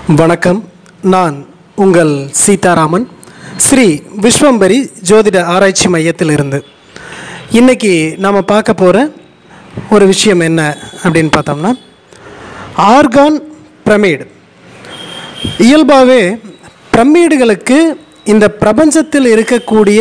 வணக்கம் நான் உங்கள் சீதாராமன் ஸ்ரீ விஸ்வம்பரி ஜோதிட ஆராய்ச்சி மையத்திலிருந்து இன்னைக்கு நாம் பார்க்க போகிற ஒரு விஷயம் என்ன அப்படின்னு பார்த்தோம்னா ஆர்கான் பிரமிடு இயல்பாகவே பிரமிடுகளுக்கு இந்த பிரபஞ்சத்தில் இருக்கக்கூடிய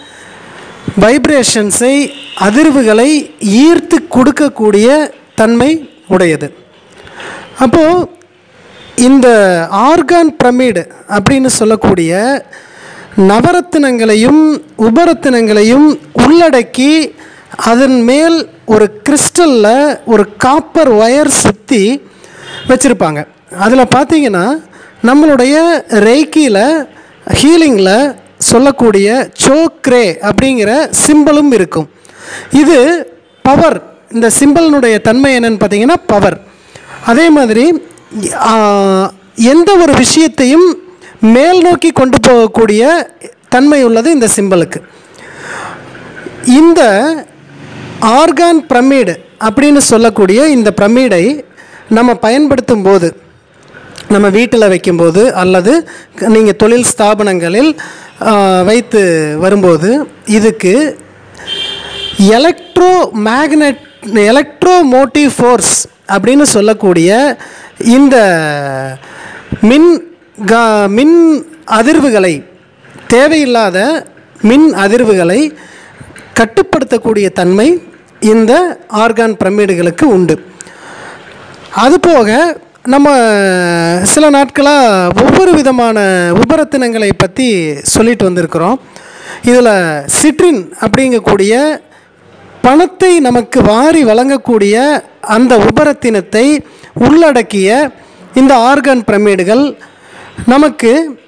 வைப்ரேஷன்ஸை அதிர்வுகளை ஈர்த்து கொடுக்கக்கூடிய தன்மை உடையது அப்போது இந்த ஆர்கான் பிரமிடு அப்படின்னு சொல்லக்கூடிய நவரத்தினங்களையும் உபரத்தினங்களையும் உள்ளடக்கி அதன் மேல் ஒரு கிறிஸ்டலில் ஒரு காப்பர் ஒயர் சுற்றி வச்சுருப்பாங்க அதில் பார்த்தீங்கன்னா நம்மளுடைய ரேக்கியில் ஹீலிங்கில் சொல்லக்கூடிய சோக்ரே அப்படிங்கிற சிம்பலும் இருக்கும் இது பவர் இந்த சிம்பலினுடைய தன்மை என்னன்னு பார்த்தீங்கன்னா பவர் அதே மாதிரி ஆ, எந்த ஒரு விஷயத்தையும் மேல் நோக்கி கொண்டு போகக்கூடிய தன்மை உள்ளது இந்த சிம்பலுக்கு இந்த ஆர்கான் பிரமிடு அப்படின்னு சொல்லக்கூடிய இந்த பிரமிடை நம்ம பயன்படுத்தும் போது நம்ம வீட்டில் வைக்கும்போது அல்லது நீங்கள் தொழில் ஸ்தாபனங்களில் ஆ, வைத்து வரும்போது இதுக்கு electromagnet electromotive force அப்படின்னு சொல்லக்கூடிய இந்த மின் கா மின் அதிர்வுகளை தேவையில்லாத மின் அதிர்வுகளை கட்டுப்படுத்தக்கூடிய தன்மை இந்த ஆர்கான் பிரமிடுகளுக்கு உண்டு அதுபோக நம்ம சில நாட்களாக ஒவ்வொரு விதமான உபரத்தினங்களை பற்றி சொல்லிட்டு வந்திருக்கிறோம் இதில் சிட்ரின் அப்படிங்கக்கூடிய பணத்தை நமக்கு வாரி வழங்கக்கூடிய அந்த உபரத்தினத்தை உள்ளடக்கிய இந்த ஆர்கான் பிரமிடுகள் நமக்கு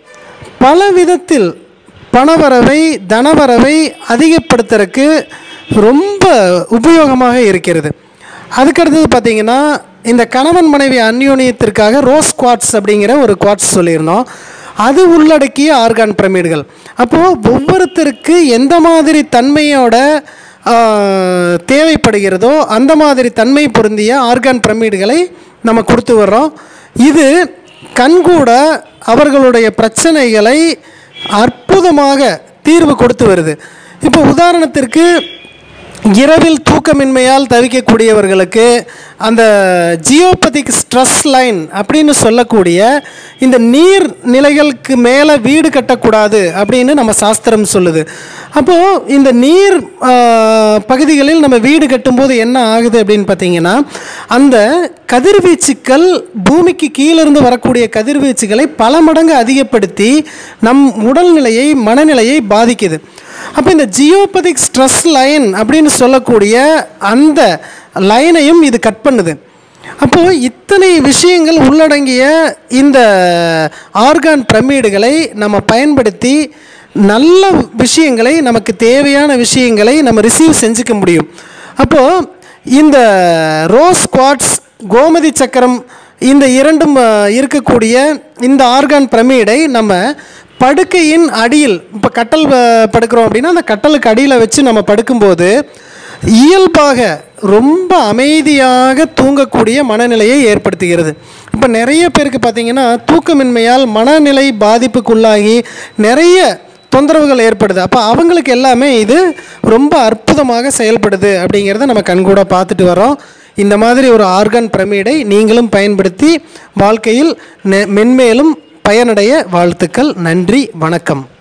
பல விதத்தில் பணவரவை தனவரவை அதிகப்படுத்துறதுக்கு ரொம்ப உபயோகமாக இருக்கிறது அதுக்கடுத்தது பார்த்தீங்கன்னா இந்த கணவன் மனைவி அந்யோன்யத்திற்காக ரோஸ் குவாட்ஸ் அப்படிங்கிற ஒரு குவாட்ஸ் சொல்லியிருந்தோம் அது உள்ளடக்கிய ஆர்கான் பிரமிடுகள் அப்போது ஒவ்வொருத்தருக்கு எந்த மாதிரி தன்மையோட ஆ, தேவைப்படுகிறதோ அந்த மாதிரி தன்மை பொருந்திய ஆர்கான் பிரமிடுகளை நம்ம கொடுத்து வர்றோம் இது கண்கூட அவர்களுடைய பிரச்சனைகளை அற்புதமாக தீர்வு கொடுத்து வருது இப்போ உதாரணத்திற்கு இரவில் தூக்கமின்மையால் தவிக்கக்கூடியவர்களுக்கு அந்த ஜியோபதிக் ஸ்ட்ரெஸ் லைன் அப்படின்னு சொல்லக்கூடிய இந்த நீர் நிலைகளுக்கு மேலே வீடு கட்டக்கூடாது அப்படின்னு நம்ம சாஸ்திரம் சொல்லுது அப்போது இந்த நீர் ஆ, பகுதிகளில் நம்ம வீடு கட்டும்போது என்ன ஆகுது அப்படின்னு பார்த்தீங்கன்னா அந்த கதிர்வீச்சுக்கள் பூமிக்கு கீழிருந்து வரக்கூடிய கதிர்வீச்சுகளை பல மடங்கு அதிகப்படுத்தி நம் உடல்நிலையை மனநிலையை பாதிக்குது அப்போ இந்த ஜியோபதிக் ஸ்ட்ரெஸ் லைன் அப்படின்னு சொல்லக்கூடிய அந்த லைனையும் இது கட் பண்ணுது அப்போது இத்தனை விஷயங்கள் உள்ளடங்கிய இந்த ஆர்கான் பிரமிடுகளை நம்ம பயன்படுத்தி நல்ல விஷயங்களை நமக்கு தேவையான விஷயங்களை நம்ம ரிசீவ் செஞ்சுக்க முடியும் அப்போது இந்த ரோஸ் குவாட்ஸ் கோமதி சக்கரம் இந்த இரண்டும் அஹ், இருக்கக்கூடிய இந்த ஆர்கான் பிரமிடை நம்ம படுக்கையின் அடியில் இப்போ கட்டல் அஹ், படுக்கிறோம் அப்படின்னா அந்த கட்டலுக்கு அடியில் வச்சு நம்ம படுக்கும்போது இயல்பாக ரொம்ப அமைதியாக தூங்கக்கூடிய மனநிலையை ஏற்படுத்துகிறது இப்போ நிறைய பேருக்கு பார்த்தீங்கன்னா தூக்கமின்மையால் மனநிலை பாதிப்புக்குள்ளாகி நிறைய தொந்தரவுகள் ஏற்படுது அப்போ அவங்களுக்கு எல்லாமே இது ரொம்ப அற்புதமாக செயல்படுது அப்படிங்கிறத நம்ம கண்கூட பார்த்துட்டு வரோம் இந்த மாதிரி ஒரு ஆர்கான் பிரமிடை நீங்களும் பயன்படுத்தி வாழ்க்கையில் நெ- மென்மேலும் பயனடைய வாழ்த்துக்கள் நன்றி வணக்கம்